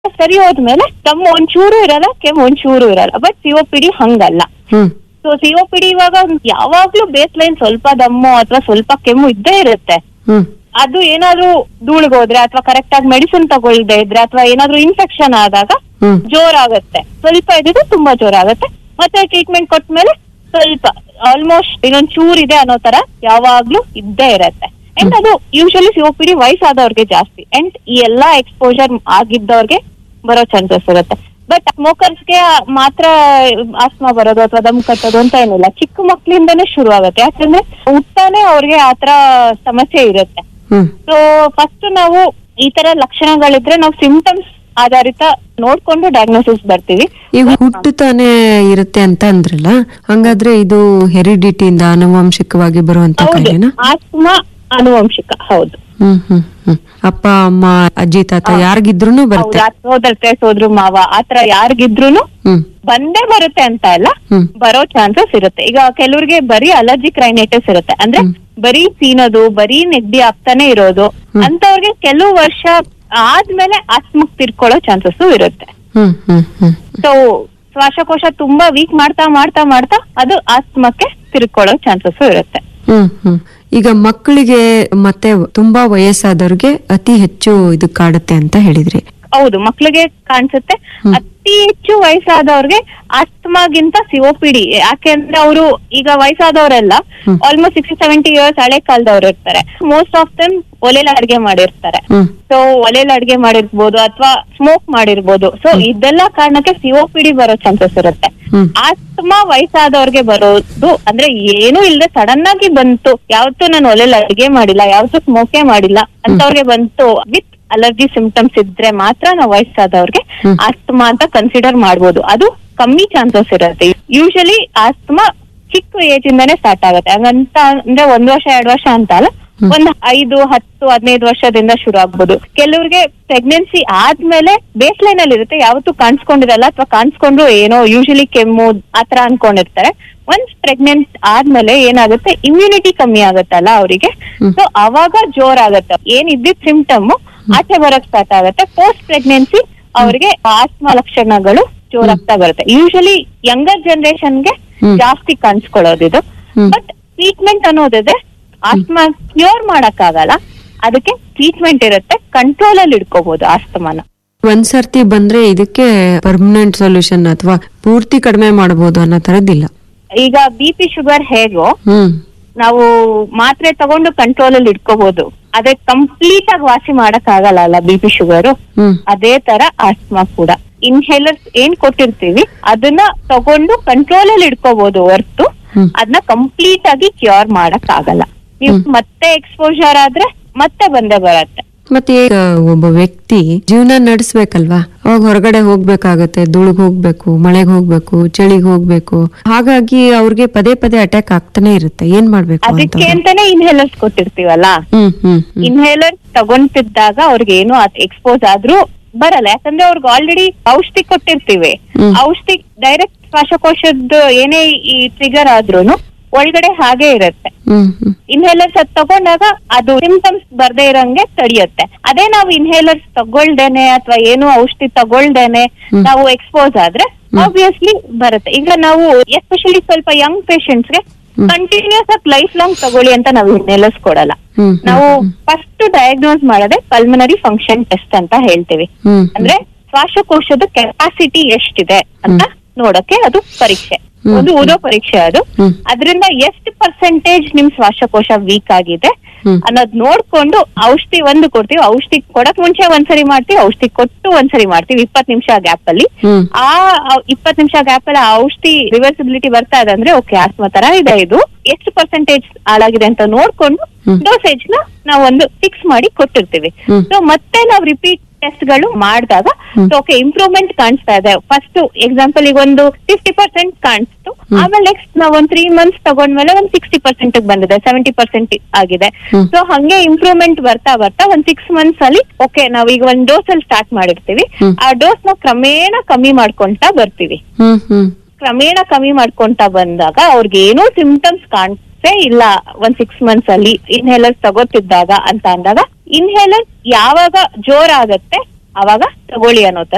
ಸರಿ ಹೋದ್ಮೇಲೆ ತಮ್ಮ ಒಂಚೂರು ಇರಲ್ಲ ಕೆಮ್ಮು ಒಂಚೂರು ಇರಲ್ಲ ಬಟ್ ಸಿಒಪಿಡಿ ಹಂಗಲ್ಲ ಹ್ಮ್ ಸೊ ಸಿಒಪಿಡಿ ಇವಾಗ ಯಾವಾಗ್ಲೂ ಬೇಸ್ ಲೈನ್ ಸ್ವಲ್ಪ ದಮ್ಮು ಅಥವಾ ಸ್ವಲ್ಪ ಕೆಮ್ಮು ಇದ್ದೇ ಇರುತ್ತೆ ಹ್ಮ್ ಅದು ಏನಾದ್ರೂ ಧೂಳಿಗೋದ್ರೆ ಅಥವಾ ಕರೆಕ್ಟ್ ಆಗಿ ಮೆಡಿಸಿನ್ ತಗೊಳ್ದೆ ಇದ್ರೆ ಅಥವಾ ಏನಾದ್ರೂ ಇನ್ಫೆಕ್ಷನ್ ಆದಾಗ ಹ್ಮ್ ಜೋರಾಗತ್ತೆ ಸ್ವಲ್ಪ ಇದ್ದಿದ್ದು ತುಂಬಾ ಜೋರಾಗತ್ತೆ ಮತ್ತೆ ಟ್ರೀಟ್ಮೆಂಟ್ ಕೊಟ್ಮೇಲೆ ಸ್ವಲ್ಪ ಆಲ್ಮೋಸ್ಟ್ ಇನ್ನೊಂದ್ ಚೂರ್ ಇದೆ ಅನ್ನೋ ತರ ಯಾವಾಗ್ಲೂ ಇದ್ದೇ ಇರತ್ತೆ ಅಂಡ್ ಅದು ಯೂಶಲಿ ಸಿಒಪಿಡಿ ವಯಸ್ಸಾದವ್ರಿಗೆ ಜಾಸ್ತಿ ಅಂಡ್ ಈ ಎಲ್ಲಾ ಎಕ್ಸ್ಪೋಜರ್ ಆಗಿದ್ದವ್ರಿಗೆ ಬರೋ ಚಾನ್ಸಸ್ ಇರುತ್ತೆ ಬಟ್ ಸ್ಮೋಕರ್ಸ್ಗೆ ಮಾತ್ರ ಆಸ್ಮಾ ಬರೋದು ಅಥವಾ ದಮ್ ಕಟ್ಟೋದು ಅಂತ ಏನಿಲ್ಲ ಚಿಕ್ಕ ಮಕ್ಳಿಂದನೇ ಶುರು ಆಗುತ್ತೆ ಯಾಕಂದ್ರೆ ಹುಟ್ಟಾನೆ ಅವ್ರಿಗೆ ಆತರ ಸಮಸ್ಯೆ ಇರುತ್ತೆ ಹ್ಮ್ ಸೊ ಫಸ್ಟ್ ನಾವು ಈ ತರ ಲಕ್ಷಣಗಳಿದ್ರೆ ನಾವು ಸಿಂಟಮ್ಸ್ ಆಧಾರಿತ ನೋಡ್ಕೊಂಡು ಡಯಾಗ್ನೋಸಿಸ್ ಬರ್ತೀವಿ ಈಗ ಹುಟ್ಟುತ್ತಾನೆ ಇರುತ್ತೆ ಅಂತ ಅಂದ್ರಲ್ಲ ಹಂಗಾದ್ರೆ ಇದು ಹೆರಿಡಿಟಿಯಿಂದ ಆನುವಂಶಿಕವಾಗಿ ಬರುವಂತ ಹೌದು ಕಾಯಿಲೆನಾ ಆಸ್ಮಾ ಆನುವಂಶಿಕ ಹೌದು ಹ್ಮ್ ಹ್ಮ್ ಹ್ಮ್ ಅಪ್ಪ ಅಮ್ಮ ಅಜ್ಜಿ ತಾತ ಯಾರಿಗಿದ್ರು ಹೌದು ಬರುತ್ತೆ ಆ ಸೋದರತೆ ಸೋದ್ರು ಮಾವ ಆತರ ಯಾರಿಗಿದ್ರೂನು ಹ್ಮ್ ಬಂದೇ ಬರುತ್ತೆ ಅಂತ ಅಲ್ಲ ಹ್ಮ್ ಬರೋ ಚಾನ್ಸಸ್ ಇರುತ್ತೆ ಈಗ ಕೆಲವ್ರಿಗೆ ಬರೀ ಅಲರ್ಜಿಕ್ ರೈನೈಟಿಸ್ ಇರುತ್ತೆ ಅಂದ್ರೆ ಬರೀ ಸೀನೋದು ಬರೀ ನೆಗಡಿ ಆಗ್ತಾನೆ ಇರೋದು ಅಂತವ್ರಿಗೆ ಕೆಲವು ವರ್ಷ ಆದ್ಮೇಲೆ ಆಸ್ಮಕ್ ತಿರ್ಕೊಳ್ಳೋ ಚಾನ್ಸಸ್ ಇರುತ್ತೆ ಹ್ಮ್ ಹ್ಮ್ ಹ್ಮ್ ಸೊ ಶ್ವಾಸಕೋಶ ತುಂಬಾ ವೀಕ್ ಮಾಡ್ತಾ ಮಾಡ್ತಾ ಮಾಡ್ತಾ ಅದು ಆಸ್ಮಕ್ಕೆ ತಿರ್ಕೊಳ್ಳೋ ಚಾನ್ಸಸ್ ಇರುತ್ತೆ ಹ್ಮ್ ಹ್ಮ್ ಈಗ ಮಕ್ಕಳಿಗೆ ಮತ್ತೆ ತುಂಬಾ ವಯಸ್ಸಾದವ್ರಿಗೆ ಅತಿ ಹೆಚ್ಚು ಇದು ಕಾಡುತ್ತೆ ಅಂತ ಹೇಳಿದ್ರಿ ಹೌದು ಮಕ್ಳಿಗೆ ಕಾಣಿಸುತ್ತೆ ಅತಿ ಹೆಚ್ಚು ವಯಸ್ಸಾದವ್ರಿಗೆ ಆಸ್ತಮಾಗಿಂತ ಸಿಒಪಿಡಿ ಯಾಕೆಂದ್ರೆ ಅವರು ಈಗ ವಯಸ್ಸಾದವರೆಲ್ಲ ಆಲ್ಮೋಸ್ಟ್ ಸಿಕ್ಸ್ಟಿ ಸೆವೆಂಟಿ ಇಯರ್ಸ್ ಹಳೆ ಕಾಲದವ್ರು ಇರ್ತಾರೆ ಮೋಸ್ಟ್ ಆಫ್ ದಮ್ ಒಲೆಲ ಅಡ್ಗೆ ಮಾಡಿರ್ತಾರೆ ಹ್ಮ್ ಸೊ ಒಲೆಲ್ ಅಡ್ಗೆ ಮಾಡಿರ್ಬೋದು ಅಥವಾ ಸ್ಮೋಕ್ ಮಾಡಿರ್ಬೋದು ಸೊ ಇದೆಲ್ಲ ಕಾರಣಕ್ಕೆ ಸಿಒಪಿಡಿ ಬರೋ ಚಾನ್ಸಸ್ ಇರುತ್ತೆ ಹ್ಮ್ ಆಸ್ತಮಾ ವಯಸ್ಸಾದವ್ರಿಗೆ ಬರೋದು ಅಂದ್ರೆ ಏನು ಇಲ್ಲದೆ ಸಡನ್ ಆಗಿ ಬಂತು ಯಾವತ್ತೂ ನಾನು ಒಲೆಲ್ ಅಡ್ಗೆ ಮಾಡಿಲ್ಲ ಯಾವತ್ತೂ ಸ್ಮೋಕೇ ಮಾಡಿಲ್ಲ ಅಂತವ್ರಿಗೆ ಬಂತು ವಿತ್ ಅಲರ್ಜಿ ಸಿಂಪ್ಟಮ್ಸ್ ಇದ್ರೆ ಮಾತ್ರ ನಾವು ವಯಸ್ಸಾದವ್ರಿಗೆ ಹ್ಮ್. ಆಸ್ತಮಾ ಅಂತ ಕನ್ಸಿಡರ್ ಮಾಡ್ಬೋದು ಅದು ಕಮ್ಮಿ ಚಾನ್ಸಸ್ ಇರುತ್ತೆ ಯೂಶಲಿ ಆಸ್ತಮಾ ಚಿಕ್ಕ ಏಜ್ ಇಂದಾನೆ ಸ್ಟಾರ್ಟ್ ಆಗುತ್ತೆ ಹಂಗಂತ ಅಂದ್ರೆ ಒಂದ್ ವರ್ಷ ಎರಡ್ ವರ್ಷ ಅಂತ ಅಲ್ಲ ಒಂದ್ ಐದು ಹತ್ತು ಹದಿನೈದು ವರ್ಷದಿಂದ ಶುರು ಆಗ್ಬೋದು ಕೆಲವ್ರಿಗೆ ಪ್ರೆಗ್ನೆನ್ಸಿ ಆದ್ಮೇಲೆ ಬೇಸ್ ಲೈನ್ ಅಲ್ಲಿ ಇರುತ್ತೆ ಯಾವತ್ತೂ ಕಾಣಿಸ್ಕೊಂಡಿರಲ್ಲ ಅಥವಾ ಕಾಣಿಸ್ಕೊಂಡ್ರು ಏನೋ ಯೂಶಲಿ ಕೆಮ್ಮು ಆತರ ಅನ್ಕೊಂಡಿರ್ತಾರೆ ಒನ್ಸ್ ಪ್ರೆಗ್ನೆಂಟ್ ಆದ್ಮೇಲೆ ಏನಾಗುತ್ತೆ ಇಮ್ಯುನಿಟಿ ಕಮ್ಮಿ ಆಗುತ್ತಲ್ಲ ಅವರಿಗೆ ಸೊ ಅವಾಗ ಜೋರಾಗತ್ತೆ ಏನ್ ಇದ್ದಿದ್ ಸಿಂಪ್ಟಮ್ ಆಚೆ ಬರಕ್ ಸ್ಟಾರ್ಟ್ ಆಗುತ್ತೆ ಪೋಸ್ಟ್ ಪ್ರೆಗ್ನೆನ್ಸಿ ಅವರಿಗೆ ಆಸ್ಮಾ ಲಕ್ಷಣಗಳು ಜೋರಾಗ್ತಾ ಬರುತ್ತೆ ಯೂಶಲಿ ಯಂಗರ್ ಜನರೇಷನ್ಗೆ ಹ್ಮ್. ಜಾಸ್ತಿ ಕಾಣಿಸ್ಕೊಳ್ಳೋದಿದು ಹ್ಮ್. ಬಟ್ ಟ್ರೀಟ್ಮೆಂಟ್ ಅನ್ನೋದಿದೆ ಆಸ್ಮಾ ಕ್ಯೂರ್ ಮಾಡಕ್ಕಾಗಲ್ಲ ಅದಕ್ಕೆ ಟ್ರೀಟ್ಮೆಂಟ್ ಇರುತ್ತೆ ಕಂಟ್ರೋಲ್ ಅಲ್ಲಿ ಇಟ್ಕೋಬಹುದು ಆಸ್ತಮಾನ ಒಂದ್ ಸರ್ತಿ ಬಂದ್ರೆ ಇದಕ್ಕೆ ಪರ್ಮನೆಂಟ್ ಸೊಲ್ಯೂಷನ್ ಅಥವಾ ಪೂರ್ತಿ ಕಡಿಮೆ ಮಾಡಬಹುದು ಅನ್ನೋ ತರದಿಲ್ಲ ಈಗ ಬಿ ಪಿ ಶುಗರ್ ಹೇಗೋ ಹ್ಮ್ ನಾವು ಮಾತ್ರೆ ತಗೊಂಡು ಕಂಟ್ರೋಲ್ ಅಲ್ಲಿ ಇಟ್ಕೋಬಹುದು ಅದೇ ಕಂಪ್ಲೀಟ್ ಆಗಿ ವಾಸಿ ಮಾಡಕ್ ಆಗಲ್ಲ ಅಲ್ಲ ಬಿ ಪಿ ಶುಗರ್ ಹ್ಮ್ ಅದೇ ತರ ಆಸ್ಮಾ ಕೂಡ ಇನ್ಹೇಲರ್ಸ್ ಏನ್ ಕೊಟ್ಟಿರ್ತೀವಿ ಅದನ್ನ ತಗೊಂಡು ಕಂಟ್ರೋಲ್ ಅಲ್ಲಿ ಇಟ್ಕೋಬಹುದು ಹೊರ್ತು ಹ್ಮ್. ಅದನ್ನ ಕಂಪ್ಲೀಟ್ ಆಗಿ ಕ್ಯೂರ್ ಮಾಡಕ್ ಆಗಲ್ಲ ನೀವು ಮತ್ತೆ ಎಕ್ಸ್ಪೋಜರ್ ಆದ್ರೆ ಮತ್ತೆ ಬಂದೇ ಬರತ್ತೆ ಮತ್ತೆ ಈಗ ಒಬ್ಬ ವ್ಯಕ್ತಿ ಜೀವನ ನಡೆಸ್ಬೇಕಲ್ವಾ ಅವಾಗ ಹೊರಗಡೆ ಹೋಗ್ಬೇಕಾಗತ್ತೆ ಧೂಳಿಗ್ ಹೋಗ್ಬೇಕು ಮಳೆಗ್ ಹೋಗ್ಬೇಕು ಚಳಿಗ್ ಹೋಗ್ಬೇಕು ಹಾಗಾಗಿ ಅವ್ರಿಗೆ ಪದೇ ಪದೇ ಅಟ್ಯಾಕ್ ಆಗ್ತಾನೆ ಇರುತ್ತೆ ಏನ್ ಮಾಡ್ಬೇಕು ಅಂತ ಅದಕ್ಕೆ ಅಂತಾನೆ ಇನ್ಹೇಲರ್ಸ್ ಕೊಟ್ಟಿರ್ತೀವಲ್ಲ ಹ್ಮ್ ಹ್ಮ್ ಹ್ಮ್ ಇನ್ಹೇಲರ್ ತಗೊಂತಿದ್ದಾಗ ಅವ್ರಿಗೆ ಏನು ಎಕ್ಸ್ಪೋಸ್ ಆದ್ರೂ ಬರಲ್ಲ ಯಾಕಂದ್ರೆ ಅವ್ರಿಗೆ ಆಲ್ರೆಡಿ ಔಷಧಿ ಕೊಟ್ಟಿರ್ತೀವಿ ಹ್ಮ್. ಔಷಧಿ ಡೈರೆಕ್ಟ್ ಶ್ವಾಸಕೋಶದ ಏನೇ ಈ ಟ್ರಿಗರ್ ಆದ್ರೂನು ಒಳಗಡೆ ಹಾಗೆ ಇರುತ್ತೆ ಹ್ಮ್ ಹ್ಮ್ ಇನ್ಹೇಲರ್ಸ್ ಅದ್ ತಗೊಂಡಾಗ ಅದು ಸಿಂಪ್ಟಮ್ಸ್ ಬರ್ದೇ ಇರಂಗೆ ತಡೆಯುತ್ತೆ ಅದೇ ನಾವು ಇನ್ಹೇಲರ್ಸ್ ತಗೊಳ್ದೇನೆ ಅಥವಾ ಏನು ಔಷಧಿ ತಗೊಳ್ದೇನೆ ನಾವು ಎಕ್ಸ್ಪೋಸ್ ಆದ್ರೆ ಆಬ್ವಿಯಸ್ಲಿ ಬರುತ್ತೆ ಈಗ ನಾವು ಎಸ್ಪೆಷಲಿ ಸ್ವಲ್ಪ ಯಂಗ್ ಪೇಷಂಟ್ಸ್ಗೆ ಕಂಟಿನ್ಯೂಸ್ ಆಗಿ ಲೈಫ್ ಲಾಂಗ್ ತಗೊಳ್ಳಿ ಅಂತ ನಾವು ಇನ್ಹೇಲರ್ಸ್ ಕೊಡಲ್ಲ ಹ್ಮ್ ನಾವು ಫಸ್ಟ್ ಡಯಾಗ್ನೋಸ್ ಮಾಡೋದೇ ಪಲ್ಮನರಿ ಫಂಕ್ಷನ್ ಟೆಸ್ಟ್ ಅಂತ ಹೇಳ್ತೀವಿ ಹ್ಮ್ ಅಂದ್ರೆ ಶ್ವಾಸಕೋಶದ ಕೆಪಾಸಿಟಿ ಎಷ್ಟಿದೆ ಅಂತ ನೋಡಕ್ಕೆ ಅದು ಪರೀಕ್ಷೆ ಹ್ಮ್. ಒಂದು ಓದೋ ಪರೀಕ್ಷೆ ಅದು ಹ್ಮ್. ಅದರಿಂದ ಎಷ್ಟು ಪರ್ಸೆಂಟೇಜ್ ನಿಮ್ ಶ್ವಾಸಕೋಶ ವೀಕ್ ಆಗಿದೆ ಹ್ಮ್. ಅನ್ನೋದ್ ನೋಡ್ಕೊಂಡು ಔಷಧಿ ಒಂದು ಕೊಡ್ತೀವಿ ಔಷಧಿ ಕೊಡಕ್ ಮುಂಚೆ ಒಂದ್ಸರಿ ಮಾಡ್ತೀವಿ ಔಷಧಿ ಕೊಟ್ಟು ಒಂದ್ಸರಿ ಮಾಡ್ತೀವಿ ಇಪ್ಪತ್ ನಿಮಿಷ ಗ್ಯಾಪ್ ಅಲ್ಲಿ ಹ್ಮ್ ಆ ಇಪ್ಪತ್ ನಿಮಿಷ ಗ್ಯಾಪ್ ಅಲ್ಲಿ ಆ ಔಷಧಿ ರಿವರ್ಸಿಬಿಲಿಟಿ ಬರ್ತಾ ಇದೆ ಅಂದ್ರೆ ಓಕೆ ಆಸ್ಮಾ ತರ ಇದೆ ಇದು ಎಷ್ಟು ಪರ್ಸೆಂಟೇಜ್ ಹಾಳಾಗಿದೆ ಅಂತ ನೋಡ್ಕೊಂಡು ಹ್ಮ್. ಡೋಸೇಜ್ ನ ನಾವು ಒಂದು ಫಿಕ್ಸ್ ಮಾಡಿ ಕೊಟ್ಟಿರ್ತೀವಿ ಹ್ಮ್. ಸೊ ಮತ್ತೆ ನಾವು ರಿಪೀಟ್ ಟೆಸ್ಟ್ ಗಳು ಮಾಡಿದಾಗ ಹ್ಮ್. ಓಕೆ ಇಂಪ್ರೂವ್ಮೆಂಟ್ ಕಾಣಿಸ್ತಾ ಇದೆ ಫಸ್ಟ್ ಎಕ್ಸಾಂಪಲ್ ಈಗ ಒಂದು ಫಿಫ್ಟಿ ಪರ್ಸೆಂಟ್ ಕಾಣಿಸ್ತು ಆಮೇಲೆ ನೆಕ್ಸ್ಟ್ ನಾವ್ ಒಂದ್ ತ್ರೀ ಮಂತ್ಸ್ ತಗೊಂಡ್ಮೇಲೆ ಒಂದ್ ಸಿಕ್ಸ್ಟಿ ಪರ್ಸೆಂಟ್ ಬಂದಿದೆ ಸೆವೆಂಟಿ ಪರ್ಸೆಂಟ್ ಆಗಿದೆ ಹ್ಮ್. ಸೊ ಹಂಗೆ ಇಂಪ್ರೂವ್ಮೆಂಟ್ ಬರ್ತಾ ಬರ್ತಾ ಒಂದ್ ಸಿಕ್ಸ್ ಮಂತ್ಸ್ ಅಲ್ಲಿ ಓಕೆ ನಾವ್ ಈಗ ಒಂದ್ ಡೋಸ್ ಅಲ್ಲಿ ಸ್ಟಾರ್ಟ್ ಮಾಡಿರ್ತೀವಿ ಹ್ಮ್. ಆ ಡೋಸ್ ನ ಕ್ರಮೇಣ ಕಮ್ಮಿ ಮಾಡ್ಕೊಂತಾ ಬರ್ತೀವಿ ಹ್ಮ್ ಹ್ಮ್ ಕ್ರಮೇಣ ಕಮ್ಮಿ ಮಾಡ್ಕೊಂತಾ ಬಂದಾಗ ಅವ್ರಿಗೆ ಏನೂ ಸಿಂಪ್ಟಮ್ಸ್ ಕಾಣಿಸೇ ಇಲ್ಲ ಒಂದ್ ಸಿಕ್ಸ್ ಮಂತ್ಸ್ ಅಲ್ಲಿ ಇನ್ಹೇಲರ್ಸ್ ತಗೋತಿದ್ದಾಗ ಅಂತ ಅಂದಾಗ ಇನ್ಹೇಲರ್ ಯಾವಾಗ ಜೋರಾಗತ್ತೆ ಅವಾಗ ತಗೊಳ್ಳಿ ಅನ್ನೋ ತರ